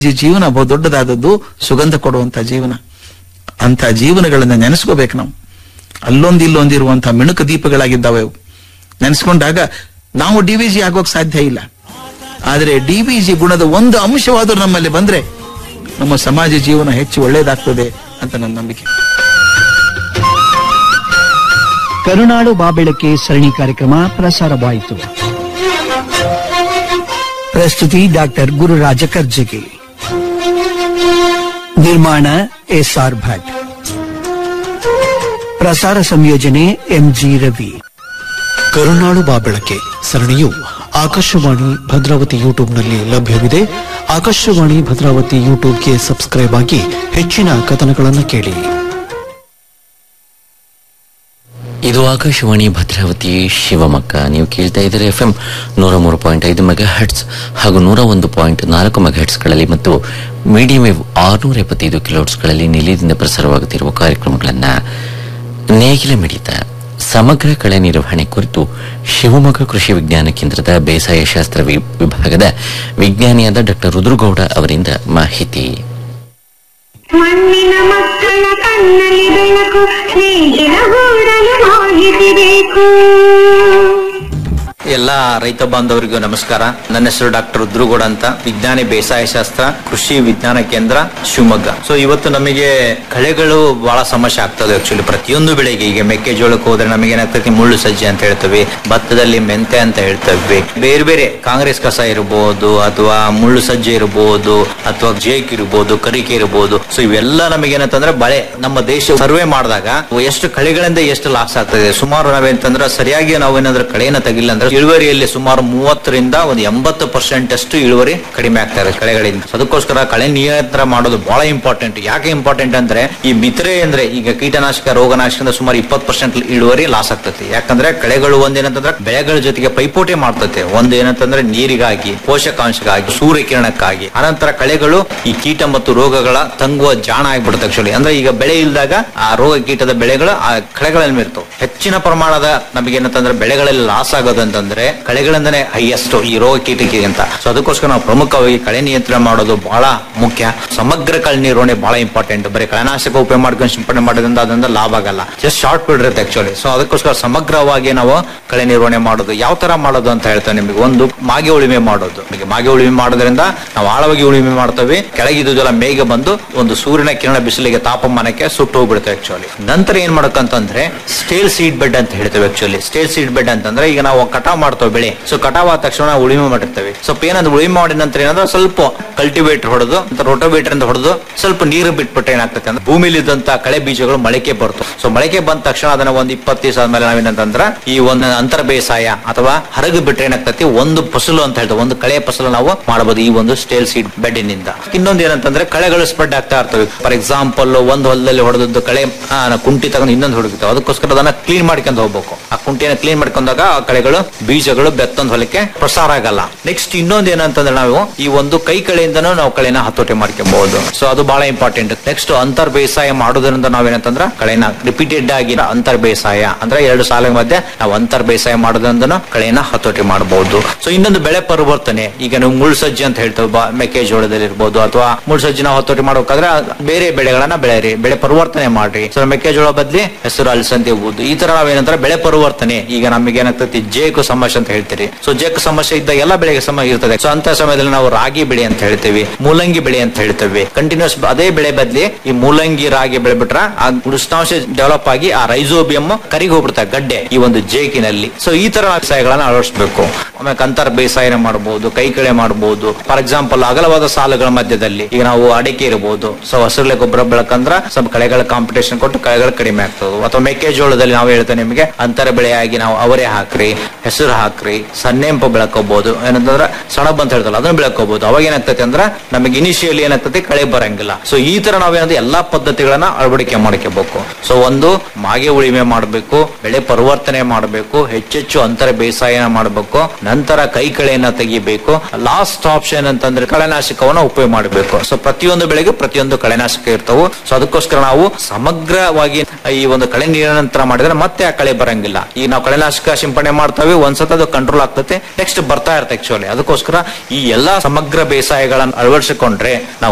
ಈ ಜೀವನ ಬಹು ದೊಡ್ಡದಾದದ್ದು ಸುಗಂಧ ಕೊಡುವಂತ ಜೀವನ ಅಂತ ಜೀವನಗಳನ್ನ ನೆನೆಸ್ಕೋಬೇಕು ನಾವು ಅಲ್ಲೊಂದು ಇಲ್ಲೊಂದು ಇರುವಂತಹ ಮಿಣುಕು ದೀಪಗಳಾಗಿದ್ದಾವೆ ಅವು ನೆನೆಸ್ಕೊಂಡಾಗ ನಾವು ಡಿವಿಜಿ ಆಗೋಕ್ ಸಾಧ್ಯ ಇಲ್ಲ ಆದರೆ ಡಿವಿಜಿ ಗುಣದ ಒಂದು ಅಂಶವಾದರೂ ನಮ್ಮಲ್ಲಿ ಬಂದ್ರೆ ನಮ್ಮ ಸಮಾಜ ಜೀವನ ಹೆಚ್ಚು ಒಳ್ಳೇದಾಗ್ತದೆ ಅಂತ ನನ್ನ ನಂಬಿಕೆ ಕರುನಾಡು ಬಾಬೆಳಕೆ ಸರಣಿ ಕಾರ್ಯಕ್ರಮ ಪ್ರಸಾರವಾಯಿತು ಪ್ರಸ್ತುತಿ ಡಾಕ್ಟರ್ ಗುರುರಾಜ ಕರ್ಜಗಿ ನಿರ್ಮಾಣ ಎಸ್ಆರ್ ಭಟ್ ಪ್ರಸಾರ ಸಂಯೋಜನೆ ಎಂಜಿ ರವಿ ಕರುನಾಡು ಬಾಬೆಳಕೆ ಸರಣಿಯು ಆಕಾಶವಾಣಿ ಭದ್ರಾವತಿ ಯೂಟ್ಯೂಬ್ನಲ್ಲಿ ಲಭ್ಯವಿದೆ ಆಕಾಶವಾಣಿ ಭದ್ರಾವತಿ ಯೂಟ್ಯೂಬ್ಗೆ ಸಬ್ಸ್ಕ್ರೈಬ್ ಆಗಿ ಹೆಚ್ಚಿನ ಕಥನಗಳನ್ನು ಕೇಳಿ ಇದು ಆಕಾಶವಾಣಿ ಭದ್ರಾವತಿ ಶಿವಮೊಗ್ಗ ನೀವು ಕೇಳ್ತಾ ಇದ್ದೀರಿ ಎಫ್ ಎಂ ನೂರ ಮೂರು ಪಾಯಿಂಟ್ ಐದು ಮೆಗಾ ಹೆಡ್ಸ್ ಹಾಗೂ ನೂರ ಒಂದು ಪಾಯಿಂಟ್ ನಾಲ್ಕು ಮೆಗಾ ಹೆಡ್ಸ್ಗಳಲ್ಲಿ ಮತ್ತು ಮೀಡಿಯಂ ವೇವ್ ಆರುನೂರ ಎಪ್ಪತ್ತೈದು ಕಿಲೋಟ್ಸ್ಗಳಲ್ಲಿ ನಿಲಯದಿಂದ ಪ್ರಸಾರವಾಗುತ್ತಿರುವ ಕಾರ್ಯಕ್ರಮಗಳನ್ನು ನೇಗಿಲ ಮಿಡಿತ ಸಮಗ್ರ ಕಳೆ ನಿರ್ವಹಣೆ ಕುರಿತು ಶಿವಮೊಗ್ಗ ಕೃಷಿ ವಿಜ್ಞಾನ ಕೇಂದ್ರದ ಬೇಸಾಯ ಶಾಸ್ತ್ರ ವಿ- ವಿಭಾಗದ ವಿಜ್ಞಾನಿಯಾದ ಡಾಕ್ಟರ್ ರುದ್ರಗೌಡ ಅವರಿಂದ ಮಾಹಿತಿ ಮಣ್ಣಿನ ಮಕ್ಕಳ ಕಣ್ಣಲ್ಲಿ ಬೆಳಕು ಸ್ನೇಹಿತರ ಗೂಡಲು ಮಾಹಿತಿ ಬೇಕು ಎಲ್ಲ ರೈತ ಬಾಂಧವರಿಗೂ ನಮಸ್ಕಾರ ನನ್ನ ಹೆಸರು ಡಾಕ್ಟರ್ ರುದ್ರುಗೌಡ ಅಂತ ವಿಜ್ಞಾನಿ ಬೇಸಾಯ ಶಾಸ್ತ್ರ ಕೃಷಿ ವಿಜ್ಞಾನ ಕೇಂದ್ರ ಶಿವಮೊಗ್ಗ ಸೊ ಇವತ್ತು ನಮಗೆ ಕಳೆಗಳು ಬಹಳ ಸಮಸ್ಯೆ ಆಗ್ತದೆ ಆಕ್ಚುಲಿ ಪ್ರತಿಯೊಂದು ಬೆಳೆಗೆ ಈಗ ಮೆಕ್ಕೆಜೋಳಕ್ಕೆ ಹೋದ್ರೆ ನಮಗೆ ಏನಾಗ್ತದೆ ಮುಳ್ಳು ಸಜ್ಜೆ ಅಂತ ಹೇಳ್ತೇವೆ ಭತ್ತದಲ್ಲಿ ಮೆಂತೆ ಅಂತ ಹೇಳ್ತೇವೆ ಬೇರೆ ಬೇರೆ ಕಾಂಗ್ರೆಸ್ ಕಸ ಇರಬಹುದು ಅಥವಾ ಮುಳ್ಳು ಸಜ್ಜೆ ಇರಬಹುದು ಅಥವಾ ಜೇಕ್ ಇರಬಹುದು ಕರಿಕೆ ಇರಬಹುದು ಸೊ ಇವೆಲ್ಲ ನಮಗೆ ಏನಂತಂದ್ರೆ ಬಳೆ ನಮ್ಮ ದೇಶ ಸರ್ವೆ ಮಾಡಿದಾಗ ಎಷ್ಟು ಕಳೆಗಳಿಂದ ಎಷ್ಟು ಲಾಸ್ ಆಗ್ತದೆ ಸುಮಾರು ನಾವೇಂತಂದ್ರೆ ಸರಿಯಾಗಿ ನಾವೇನಾದ್ರೂ ಕಳೆಯನ್ನ ತೆಗಿಲ್ಲ ಅಂದ್ರೆ ಇಳುವರಿಯಲ್ಲಿ ಸುಮಾರು ಮೂವತ್ತರಿಂದ ಒಂದು ಎಂಬತ್ತು ಪರ್ಸೆಂಟ್ ಅಷ್ಟು ಇಳುವರಿ ಕಡಿಮೆ ಆಗ್ತಾ ಇದೆ ಕಳೆಗಳಿಂದ So ಅದಕ್ಕೋಸ್ಕರ ಕಳೆ ನಿಯಂತ್ರಣ ಮಾಡೋದು ಬಹಳ ಇಂಪಾರ್ಟೆಂಟ್ ಯಾಕೆ ಇಂಪಾರ್ಟೆಂಟ್ ಅಂದ್ರೆ ಈ ಮಿತ್ರೆ ಅಂದ್ರೆ ಈಗ ಕೀಟನಾಶಕ ರೋಗನಾಶಕದಿಂದ ಸುಮಾರು ಇಪ್ಪತ್ತು ಪರ್ಸೆಂಟ್ ಇಳುವರಿ ಲಾಸ್ ಆಗ್ತದೆ ಯಾಕಂದ್ರೆ ಕಳೆಗಳು ಒಂದೇನಂತಂದ್ರೆ ಬೆಳೆಗಳ ಜೊತೆಗೆ ಪೈಪೋಟಿ ಮಾಡ್ತದೆ ಒಂದು ಏನಂತಂದ್ರೆ ನೀರಿಗಾಗಿ ಪೋಷಕಾಂಶಕ್ಕಾಗಿ ಸೂರ್ಯಕಿರಣಕ್ಕಾಗಿ ಅನಂತರ ಕಳೆಗಳು ಈ ಕೀಟ ಮತ್ತು ರೋಗಗಳ ತಂಗುವ ಜಾಣ ಆಗ್ಬಿಡುತ್ತೆ ಆಕ್ಚುಲಿ ಅಂದ್ರೆ ಈಗ ಬೆಳೆ ಇಲ್ದಾಗ ಆ ರೋಗ ಕೀಟದ ಬೆಳೆಗಳು ಆ ಕಳೆಗಳಲ್ಲಿ ಇರ್ತವೆ ಹೆಚ್ಚಿನ ಪ್ರಮಾಣದ ನಮಗೆ ಏನಂತಂದ್ರೆ ಬೆಳೆಗಳಲ್ಲಿ ಲಾಸ್ ಆಗೋದಂತಂದ್ರೆ ಕಳೆಗಳಿಂದನೇ ಹೈಯೆಸ್ಟ್ ಈ ರೋಗ ಕೀಟಕ್ಕೆ ಅಂತ ಸೊ ಅದಕ್ಕೋಸ್ಕರ ನಾವು ಪ್ರಮುಖವಾಗಿ ಕಳೆ ನಿಯಂತ್ರಣ ಮಾಡೋದು ಬಹಳ ಮುಖ್ಯ ಸಮಗ್ರ ಕಳೆ ನಿರ್ವಹಣೆ ಬಹಳ ಇಂಪಾರ್ಟೆಂಟ್ ಬರೀ ಕಳೆನಾಶಕ ಉಪಯೋಗ ಮಾಡ್ಕೊಂಡು ಸಿಂಪಡಣೆ ಮಾಡೋದ್ರಿಂದ ಅದರಿಂದ ಲಾಭ ಆಗಲ್ಲ ಜಸ್ಟ್ ಶಾರ್ಟ್ ಪೀರಿಯಡ್ ಇರುತ್ತೆ ಆಕ್ಚುಲಿ ಸೊ ಅದಕ್ಕೋಸ್ಕರ ಸಮಗ್ರವಾಗಿ ನಾವು ಕಳೆ ನಿರ್ವಹಣೆ ಮಾಡೋದು ಯಾವ ತರ ಮಾಡೋದು ಅಂತ ಹೇಳ್ತೇವೆ ನಿಮಗೆ ಒಂದು ಮಾಗೆ ಉಳಿಮೆ ಮಾಡೋದು ನಿಮಗೆ ಮಾಗೆ ಉಳಿಮೆ ಮಾಡೋದ್ರಿಂದ ನಾವು ಆಳವಾಗಿ ಉಳಿಮೆ ಮಾಡ್ತೇವೆ ಕೆಳಗಿದ್ದುದೆಲ್ಲ ಮೇಘ ಬಂದು ಒಂದು ಸೂರ್ಯನ ಕಿರಣ ಬಿಸಿಲಿಗೆ ತಾಪಮಾನಕ್ಕೆ ಸುಟ್ಟು ಹೋಗ್ಬಿಡುತ್ತೆ ಆಕ್ಚುಲಿ ನಂತರ ಏನ್ ಮಾಡ್ಬೇಕಂತಂದ್ರೆ ಸ್ಟೇಲ್ ಸೀಡ್ ಬೆಡ್ ಅಂತ ಹೇಳ್ತೇವೆ ಆಕ್ಚುಲಿ ಸ್ಟೇಲ್ ಸೀಡ್ ಬೆಡ್ ಅಂತಂದ್ರೆ ಈಗ ನಾವು ಕಟಾವ್ ಮಾಡ್ತೇವೆ ಬೆಳೆ ಸೊ ಕಟಾವ್ ಆದ ತಕ್ಷಣ ನಾವು ಉಳಿಮೆ ಮಾಡಿರ್ತೇವೆ ಸ್ವಲ್ಪ ಏನಂದ್ರೆ ಉಳಿಮೆ ಮಾಡಿದ ನಂತರ ಏನಂದ್ರೆ ಸ್ವಲ್ಪ ಕಲ್ಟಿವೇಟರ್ ಹೊಡೆದು ರೋಟೋವೇಟರ್ ಅಂತ ಹೊಡೆದು ಸ್ವಲ್ಪ ನೀರು ಬಿಟ್ಬಿಟ್ರೆ ಏನಾಗ್ತದೆ ಅಂದ್ರೆ ಭೂಮಿಲಿ ಇದ್ದಂತ ಕಳೆ ಬೀಜಗಳು ಮೊಳಕೆ ಬರ್ತು ಸೊ ಮೊಳಕೆ ಬಂದ ತಕ್ಷಣ ಅದನ್ನ ಒಂದ್ ಇಪ್ಪತ್ತು ದಿವಸ ಆದ್ಮೇಲೆ ನಾವೇನಂತಂದ್ರ ಈ ಒಂದು ಅಂತರ ಬೇಸಾಯ ಅಥವಾ ಹರಗು ಬಿಟ್ರೆ ಏನಾಗ್ತತಿ ಒಂದು ಫಸಲು ಅಂತ ಹೇಳ್ತೇವೆ ಒಂದು ಕಳೆ ಫಸಲು ನಾವು ಮಾಡಬಹುದು ಈ ಒಂದು ಸ್ಟೇಲ್ ಸೀಡ್ ಬೆಡ್ಡಿನಿಂದ ಇನ್ನೊಂದು ಏನಂತಂದ್ರೆ ಕಳೆಗಳು ಸ್ಪ್ರೆಡ್ ಆಗ್ತಾ ಇರ್ತವೆ ಫಾರ್ ಎಕ್ಸಾಂಪಲ್ ಒಂದು ಹೊಲದಲ್ಲಿ ಹೊಡೆದದ್ದು ಕಳೆ ಆ, ನಾವು ಕುಂಟಿ ತಗೊಂಡು ಇನ್ನೊಂದು ಹೊಡಗಿರ್ತವೆ ಅದಕ್ಕೋಸ್ಕರ ಅದನ್ನ ಕ್ಲೀನ್ ಮಾಡ್ಕೊಂಡು ಹೋಗ್ಬೇಕು ಆ ಕುಂಟಿನ ಕ್ಲೀನ್ ಮಾಡ್ಕೊಂಡಾಗ ಆ ಕಳೆಗಳು ಬೀಜಗಳು ಬೆತ್ತೊಂದು ಹೊಲಕ್ಕೆ ಪ್ರಸಾರ ಆಗಲ್ಲ ನೆಕ್ಸ್ಟ್ ಇನ್ನೊಂದು ಏನಂತಂದ್ರೆ ನಾವು ಈ ಒಂದು ಕೈ ಕಳೆಯಿಂದನೂ ನಾವು ಕಳೆನ ಹತೋಟಿ ಮಾಡ್ಕೊಬಹುದು ಸೊ ಅದು ಬಹಳ ಇಂಪಾರ್ಟೆಂಟ್ ನೆಕ್ಸ್ಟ್ ಅಂತರ್ ಬೇಸಾಯ ಮಾಡೋದ್ರಿಂದ ನಾವೇನಂತಂದ್ರೆ ಕಳೆನ ರಿಪೀಟೆಡ್ ಆಗಿ ಅಂತರ್ ಬೇಸಾಯ ಅಂದ್ರೆ ಎರಡು ಸಾಲ ಮಧ್ಯೆ ನಾವು ಅಂತರ್ ಬೇಸಾಯ ಮಾಡೋದ್ರಿಂದ ಕಳೆನ ಹತೋಟಿ ಮಾಡಬಹುದು ಸೊ ಇನ್ನೊಂದು ಬೆಳೆ ಪರಿವರ್ತನೆ ಈಗ ನೀವು ಮುಳ್ಳು ಸಜ್ಜೆ ಅಂತ ಹೇಳ್ತೇವೆ ಬಾ- ಮೆಕ್ಕೆಜೋಳದಲ್ಲಿ ಇರ್ಬೋದು ಅಥವಾ ಮುಳ್ಳು ಸಜ್ಜಿನ ಹತೋಟಿ ಮಾಡ್ಬೇಕಾದ್ರೆ ಆ ಬೇರೆ ಬೆಳೆಗಳನ್ನ ಬೆಳೆಯಿರಿ ಬೆಳೆ ಪರಿವರ್ತನೆ ಮಾಡ್ರಿ ಸೊ ಮೆಕ್ಕೆಜೋಳ ಬದ್ಲಿ ಹೆಸರು ಅಲಸಂದೆ ಹೋಗುದು ಈ ತರ ನಾವೇನಂದ್ರೆ ಬೆಳೆ ಪರಿವರ್ತನೆ ಈಗ ನಮಗೆ ಏನಾಗ್ತದೆ ಜೇಕು ಸಮಸ್ಯೆ ಅಂತ ಹೇಳ್ತೀರಿ ಸೊ ಜೇಕು ಸಮಸ್ಯೆ ಇದ್ದಾಗ ಎಲ್ಲ ಬೆಳೆಗೆ ಸಮಸ್ಯೆ ಇರ್ತದೆ ಸೊ ಅಂತ ಸಮಯದಲ್ಲಿ ನಾವು ರಾಗಿ ಬೆಳೆ ಅಂತ ಹೇಳ್ತೇವೆ ಮೂಲಂಗಿ ಬೆಳೆ ಅಂತ ಹೇಳ್ತೇವೆ ಕಂಟಿನ್ಯೂಸ್ ಅದೇ ಬೆಳೆ ಬದ್ಲಿ ಈ ಮೂಲಂಗಿ ರಾಗಿ ಬೆಳೆ ಬಿಟ್ರ ಆ ಉಷ್ಣಾಂಶ ಡೆವಲಪ್ ಆಗಿ ಆ ರೈಸೋಬಿಯಂ ಕರಿಗಿ ಹೋಗ್ಬಿಡ್ತಾರೆ ಗಡ್ಡೆ ಈ ಒಂದು ಜೇಕಿನಲ್ಲಿ ಸೊ ಈ ತರ ಬೇಸಾಯಗಳನ್ನ ಅಳವಡಿಸಬೇಕು ಆಮೇಲೆ ಅಂತರ ಬೇಸಾಯ ಮಾಡಬಹುದು ಕೈ ಕಳೆ ಮಾಡಬಹುದು ಫಾರ್ ಎಕ್ಸಾಂಪಲ್ ಅಗಲವಾದ ಸಾಲುಗಳ ಮಧ್ಯದಲ್ಲಿ ಈಗ ನಾವು ಅಡಿಕೆ ಇರಬಹುದು ಸೊ ಹಸಿರುಲೆ ಗೊಬ್ಬರ ಬೆಳಕಂದ್ರ ಸ್ವಲ್ಪ ಕಳೆಗಳ ಕಾಂಪಿಟೇಷನ್ ಕೊಟ್ಟು ಕಳೆಗಳು ಕಡಿಮೆ ಆಗ್ತವೆ ಅಥವಾ ಮೆಕ್ಕೆಜೋಳದಲ್ಲಿ ನಾವು ಹೇಳ್ತೇವೆ ನಿಮಗೆ ಅಂತರ ಬೆಳೆಯಾಗಿ ನಾವು ಅವರೆ ಹಾಕ್ರಿ ಹೆಸರು ಹಾಕ್ರಿ ಸನ್ನೆಂಪು ಬೆಳಕೋಬಹುದು ಏನಂತಂದ್ರೆ ಸಣಬ್ ಅಂತ ಹೇಳ್ತಲ್ಲ ಅದನ್ನ ಬೆಳಕೋಬಹುದು ಅವಾಗ ಏನಾಗ್ತೈತೆ ಅಂದ್ರೆ ನಮಗೆ ಇನಿಷಿಯಲಿ ಏನಾಗ್ತದೆ ಕಳೆ ಬರಂಗಿಲ್ಲ ಸೊ ಈ ತರ ನಾವೇನಂದ್ರೆ ಎಲ್ಲಾ ಪದ್ಧತಿಗಳನ್ನ ಅಳವಡಿಕೆ ಮಾಡ್ಕೋಬೇಕು ಸೊ ಒಂದು ಮಾಗೆ ಉಳಿಮೆ ಮಾಡಬೇಕು ಬೆಳೆ ಪರಿವರ್ತನೆ ಮಾಡಬೇಕು ಹೆಚ್ಚೆಚ್ಚು ಅಂತರ ಬೇಸಾಯನ ಮಾಡಬೇಕು ನಂತರ ಕೈ ಕಳೆಯನ್ನ ತೆಗಿಬೇಕು ಲಾಸ್ಟ್ ಆಪ್ಷನ್ ಅಂತಂದ್ರೆ ಕಳೆನಾಶಕವನ್ನ ಉಪಯೋಗ ಮಾಡಬೇಕು ಸೊ ಪ್ರತಿಯೊಂದು ಬೆಳೆಗೆ ಪ್ರತಿಯೊಂದು ಕಳೆನಾಶಕ ಇರ್ತವು ಸೊ ಅದಕ್ಕೋಸ್ಕರ ನಾವು ಸಮಗ್ರವಾಗಿ ಈ ಒಂದು ಕಳೆ ನಿರಂತರ ಮಾಡಿದ್ರೆ ಮತ್ತೆ ಆ ಕಳೆ ಬರಂಗಿಲ್ಲ ಈಗ ನಾವು ಕಳೆನಾಶಕ ಸಿಂಪಡಣೆ ಮಾಡ್ತೇವೆ ಒಂದ್ ಒಂದ್ಸತ ಅದು ಕಂಟ್ರೋಲ್ ಆಗ್ತದೆ ನೆಕ್ಸ್ಟ್ ಬರ್ತಾ ಇರುತ್ತೆ ಆಕ್ಚುಲಿ ಅದಕ್ಕೋಸ್ಕರ ಈ ಎಲ್ಲಾ ಸಮಗ್ರ ಬೇಸಾಯಗಳನ್ನ ಅಳವಡಿಸಿಕೊಂಡ್ರೆ ನಾವು